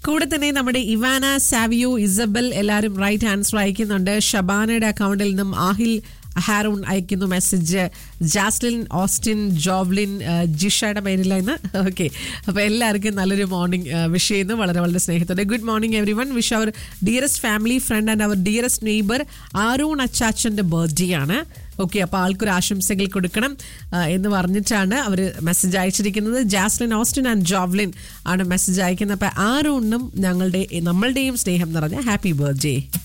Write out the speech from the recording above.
കൂടെ തന്നെ നമ്മുടെ ഇവാന സാവിയോ ഇസബൽ എല്ലാവരും റൈറ്റ് ആൻസർ അയക്കുന്നുണ്ട് ഷബാനയുടെ അക്കൗണ്ടിൽ നിന്നും ആഹിൽ ഹാറൂൺ അയക്കുന്നു മെസ്സേജ് ജാസ്ലിൻ ഓസ്റ്റിൻ ജോവ്ലിൻ ആ, ജിഷയുടെ പേരില്ല ഇന്ന് ഓക്കെ അപ്പോൾ എല്ലാവർക്കും നല്ലൊരു മോർണിംഗ് വിഷ് ചെയ്യുന്നു വളരെ വളരെ സ്നേഹത്തോടെ good morning everyone wish our dearest family friend and our dearest neighbour Aaron അച്ചാച്ചൻ്റെ ബർത്ത്ഡേ ആണ് ഓക്കെ അപ്പോൾ ആൾക്കൊരു ആശംസകൾ കൊടുക്കണം ആ, എന്ന് പറഞ്ഞിട്ടാണ് അവർ മെസ്സേജ് അയച്ചിരിക്കുന്നത് ജാസ്ലിൻ ഓസ്റ്റിൻ ആൻഡ് ജോവ്ലിൻ ആണ് മെസ്സേജ് അയക്കുന്നത് അപ്പോൾ ആറൂണിനും ഞങ്ങളുടെ നമ്മളുടെയും സ്നേഹം നിറഞ്ഞ ഹാപ്പി ബർത്ത്ഡേ